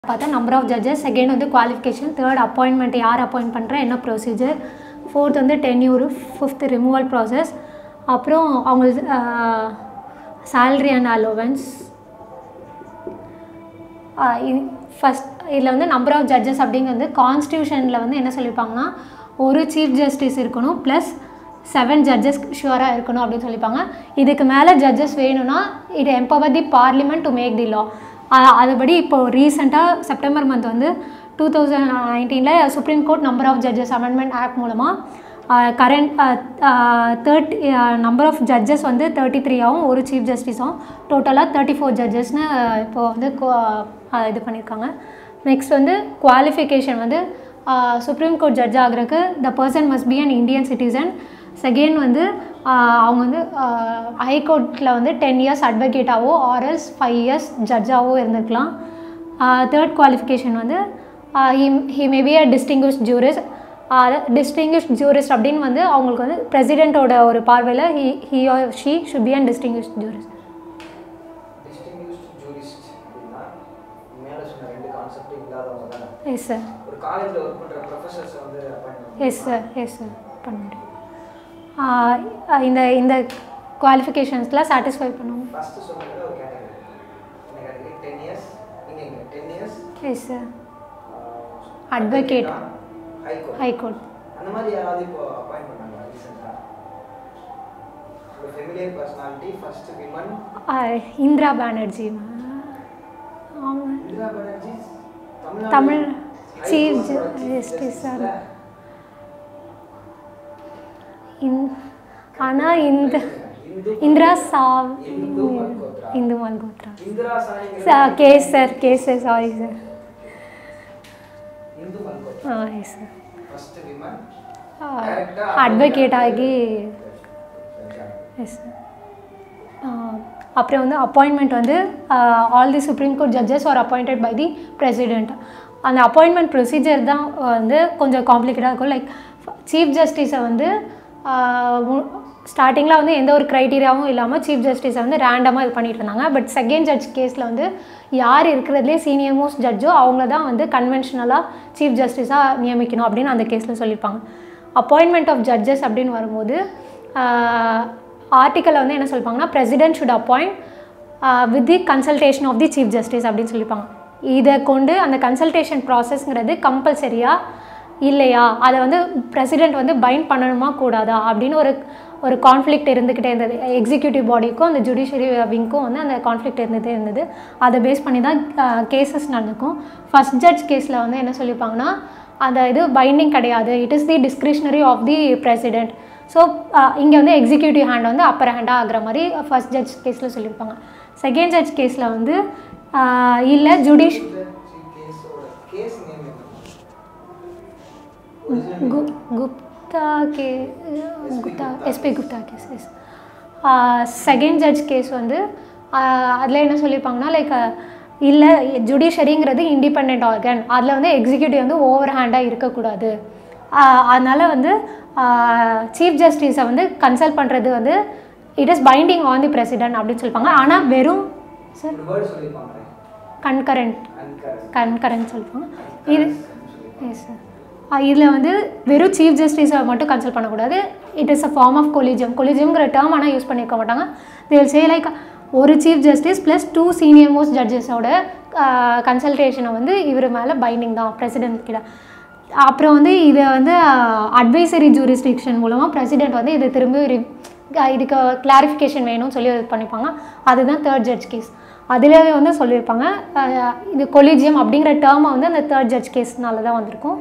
பார்த்தா number of judges second வந்து qualification third appointment யார் அப்பாயிண்ட் பண்ணுற என்ன ப்ரொசீஜர் ஃபோர்த் வந்து டென்யூர் ஃபிஃப்த் ரிமூவல் ப்ராசஸ் அப்புறம் அவங்க சேல்ரி அண்ட் அலோவன்ஸ் ஃபஸ்ட் இதில் வந்து நம்பர் ஆஃப் ஜட்ஜஸ் அப்படிங்கிறது கான்ஸ்டியூஷனில் வந்து என்ன சொல்லியிருப்பாங்கன்னா ஒரு சீஃப் ஜஸ்டிஸ் இருக்கணும் ப்ளஸ் செவன் ஜட்ஜஸ் ஷுவராக இருக்கணும் அப்படின்னு சொல்லியிருப்பாங்க இதுக்கு மேலே ஜட்ஜஸ் வேணும்னா இது empower the parliament to make the law அதுபடி இப்போ ரீசெண்டாக செப்டம்பர் மந்த் வந்து டூ தௌசண்ட் நைன்டீனில் supreme court number of judges amendment act மூலமாக current thirty number of judges வந்து தேர்ட்டி த்ரீயாகவும் ஒரு சீஃப் ஜஸ்டிஸும் டோட்டலாக தேர்ட்டி ஃபோர் ஜட்ஜஸ்னு இப்போ வந்து இது பண்ணியிருக்காங்க நெக்ஸ்ட் வந்து குவாலிஃபிகேஷன் வந்து சுப்ரீம் கோர்ட் ஜட்ஜ் ஆகிறதுக்கு the person must be an Indian citizen second வந்து அவங்க வந்து ஹைகோர்ட்டில் வந்து டென் இயர்ஸ் அட்வொகேட்டாவோ ஆர்எல்ஸ் ஃபைவ் இயர்ஸ் ஜட்ஜாவோ இருந்திருக்கலாம் தேர்ட் குவாலிஃபிகேஷன் வந்து he may be a distinguish jurist distinguish jurist அப்படின்னு வந்து அவங்களுக்கு வந்து பிரசிடெண்ட்டோட ஒரு பார்வையில் he he or she should be an distinguish jurist distinguished jurist அப்படின்னா மேலே சொன்ன ரெண்டு கான்செப்ட் இல்லாதவங்க தானே எஸ் சார் ஒரு காலேஜில் ஒர்க் பண்ணுற ப்ரொஃபஸர்ஸ் வந்து appointment yes sir yes sir பண்ண முடியும் இந்த இந்த குவாலிஃபிகேஷன்ஸ்லாம் சாட்டிஸ்ஃபை பண்ணுவோம் ஃபஸ்ட்டு சொன்னது ஒரு கேட்டகரி என்ன கேட்டகரி டென் இயர்ஸ் நீங்கள் இங்கே ten years yes sir Advocate. High court high court அந்த மாதிரி யாராவது இப்போ அப்பாயின்ட் பண்ணாங்களா ரீசெண்டாக ஒரு familiar personality first women Indira Banerjee ஆமாம் Indira Banerjee Tamil High chief Court ஓட Chief ஜஸ்டிஸ் சார் Justice-ல இந் ஆனால் இந்த இந்து இந்திரா சாவ் இந்து மல்கோத்ரா இந்து மல்கோத்ரா இந்திரா சாணிங்கிறது sir case sir case sir sorry sir Indu Malhotra ah yes sir first women advocate ஆகி எஸ் சார் அப்புறம் வந்து அப்பாயின்மெண்ட் வந்து all the supreme court judges are appointed by the president அந்த அப்பாயின்மெண்ட் ப்ரொசீஜர் தான் வந்து கொஞ்சம் காம்ப்ளிகேட்டாக இருக்கும் லைக் சீஃப் ஜஸ்டிஸை வந்து ஸ்டார்டிங்கில் வந்து எந்த ஒரு க்ரைட்டீரியாவும் இல்லாமல் சீஃப் ஜஸ்டிஸை வந்து ரேண்டமாக இது பண்ணிட்டு இருந்தாங்க பட் செகண்ட் ஜட்ஜ் கேஸில் வந்து யார் இருக்கிறதுலே சீனியர் மோஸ்ட் ஜட்ஜோ அவங்கள தான் வந்து கன்வென்ஷனலாக சீஃப் ஜஸ்டிஸாக நியமிக்கணும் அப்படின்னு அந்த கேஸில் சொல்லியிருப்பாங்க அப்பாயின்மெண்ட் ஆஃப் ஜட்ஜஸ் அப்படின்னு வரும்போது ஆர்டிக்கலில் வந்து என்ன சொல்லிப்பாங்கன்னா president should appoint with the consultation of the chief justice அப்படின்னு சொல்லியிருப்பாங்க இதை கொண்டு அந்த கன்சல்டேஷன் ப்ராசஸ்ங்கிறது கம்பல்சரியா இல்லையா அதை வந்து பிரசிடெண்ட் வந்து பைண்ட் பண்ணணுமா கூடாதா அப்படின்னு ஒரு ஒரு கான்ஃப்ளிக்ட் இருந்துக்கிட்டே இருந்தது எக்ஸிக்யூட்டிவ் பாடிக்கும் அந்த ஜுடிஷியரி விங்க்கும் வந்து அந்த கான்ஃப்ளிக்ட் இருந்துகிட்டே இருந்தது அதை பேஸ் பண்ணி தான் கேசஸ் நடக்கும் ஃபஸ்ட் ஜட்ஜ் கேஸில் வந்து என்ன சொல்லியிருப்பாங்கன்னா அந்த இது பைண்டிங் கிடையாது it is the discretionary of the president so இங்கே வந்து எக்ஸிக்யூட்டிவ் ஹேண்ட் வந்து அப்பர் ஹேண்டாக ஆகிற மாதிரி ஃபர்ஸ்ட் ஜட்ஜ் கேஸில் சொல்லியிருப்பாங்க செகண்ட் ஜட்ஜ் கேஸில் வந்து இல்லை ஜுடிஷ் கேஸோட கேஸ் நேம் கு Gupta K Gupta S P Gupta case yes second judge case வந்து அதில் என்ன சொல்லியிருப்பாங்கன்னா லைக் இல்லை ஜுடிஷரிங்கிறது இண்டிபெண்ட் ஆர்கன் அதில் வந்து எக்ஸிக்யூட்டிவ் வந்து ஓவர் ஹேண்டாக இருக்கக்கூடாது அதனால் வந்து சீஃப் ஜஸ்டிஸை வந்து கன்சல்ட் பண்ணுறது வந்து it is binding on the president அப்படின்னு சொல்லிப்பாங்க ஆனால் வெறும் சார் ஒரு வேர்டு சொல்லியிருப்பாங்க கன்கரண்ட் அன்கரண்ட் கன்கரண்ட் சொல்லிப்பாங்க இது எஸ் சார் இதில் வந்து வெறும் சீஃப் ஜஸ்டிஸை மட்டும் கன்சல்ட் பண்ணக்கூடாது it is a form of collegium கொலிஜியம்ங்கிற டேர்ம் ஆனால் யூஸ் பண்ணியிருக்க மாட்டாங்க தில் சே லைக் ஒரு chief justice plus two senior most ஜட்ஜஸோட கன்சல்டேஷனை வந்து இவர் மேலே பைண்டிங் தான் பிரசிடென்ட் கிட்ட அப்புறம் வந்து இதை வந்து அட்வைசரி ஜூரிஸ்டிக்ஷன் மூலமாக பிரசிடென்ட் வந்து இதை திரும்பி ரி இதுக்கு கிளாரிஃபிகேஷன் வேணும்னு சொல்லி இது பண்ணிப்பாங்க அதுதான் தேர்ட் ஜட்ஜ் கேஸ் அதிலே வந்து சொல்லியிருப்பாங்க இது கொலிஜியம் அப்படிங்கிற டேர்மை வந்து அந்த தேர்ட் ஜட்ஜ் கேஸ்னால தான் வந்திருக்கும்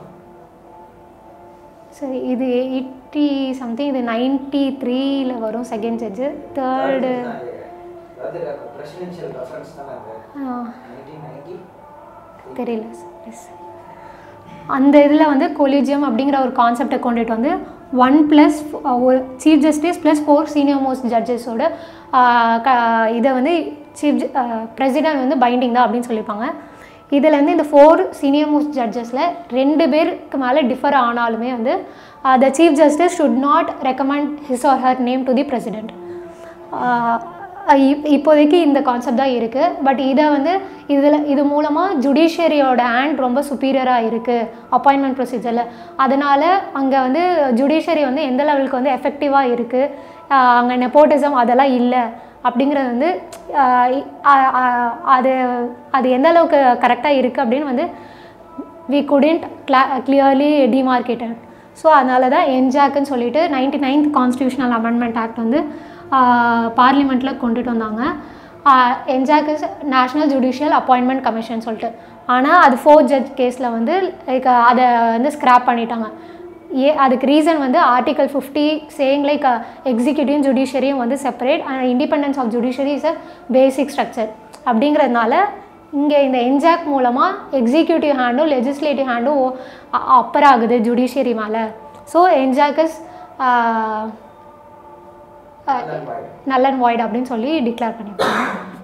சரி இது எயிட்டி சம்திங் இது நைன்ட்டி த்ரீல வரும் செகண்ட் ஜட்ஜு தேர்டு அதாவது பிரசிடென்ஷியல் ரெஃபரன்ஸ் தானே அது நைன்டீன் நைன்டி தெரியல எஸ் அந்த இதில் வந்து கொலிஜியம் அப்படிங்கிற ஒரு கான்செப்டை கொண்டுட்டு வந்து ஒன் ப்ளஸ் ஒரு chief justice plus four senior most ஜட்ஜஸோட இதை வந்து சீஃப் பிரசிடென்ட் வந்து பைண்டிங் தான் அப்படின்னு சொல்லியிருப்பாங்க இதில் வந்து இந்த ஃபோர் சீனியர் மோஸ்ட் ஜட்ஜஸில் ரெண்டு பேருக்கு மேலே டிஃபர் ஆனாலுமே வந்து the chief justice should not recommend his or her name to the president uh இப்- இப்போதைக்கு இந்த கான்செப்ட் தான் இருக்குது பட் இதை வந்து இதில் இது மூலமாக ஜுடிஷியரியோட ஹேண்ட் ரொம்ப சுப்பீரியராக இருக்குது அப்பாயின்மெண்ட் ப்ரொசீஜரில் அதனால் அங்கே வந்து ஜுடிஷியரி வந்து எந்த லெவலுக்கு வந்து எஃபெக்டிவாக இருக்குது அங்கே நெப்போட்டிசம் அதெல்லாம் இல்லை அப்படிங்கிறது வந்து ஆஹ் இ- ஆ- ஆ- அது அது எந்த அளவுக்கு கரெக்டாக இருக்குது அப்படின்னு வந்து வி குடென்ட் கிளா கிளியர்லி டிமார்க்கேட்டட் ஸோ அதனால தான் என்ஜாக்குன்னு சொல்லிட்டு ninety ninth constitutional amendment act வந்து பார்லிமெண்ட்டில் கொண்டுட்டு வந்தாங்க NJAC is national judicial appointment commission சொல்லிட்டு ஆனால் அது ஃபோர் ஜட்ஜ் கேஸில் வந்து லைக் அதை வந்து ஸ்க்ராப் பண்ணிட்டாங்க ஏ அதுக்கு ரீசன் வந்து article fifty saying like executive ஜுடிஷியரியும் வந்து separate and independence of judiciary is a basic structure அப்படிங்கிறதுனால இங்கே இந்த என்ஜாக் மூலமாக எக்ஸிக்யூட்டிவ் ஹேண்டும் லெஜிஸ்லேட்டிவ் ஹேண்டும் அப்பர் ஆகுது ஜுடிஷியரி மேலே so NJAC is Null and void. Null and void அப்படின்னு சொல்லி டிக்ளேர் பண்ணியிருக்காங்க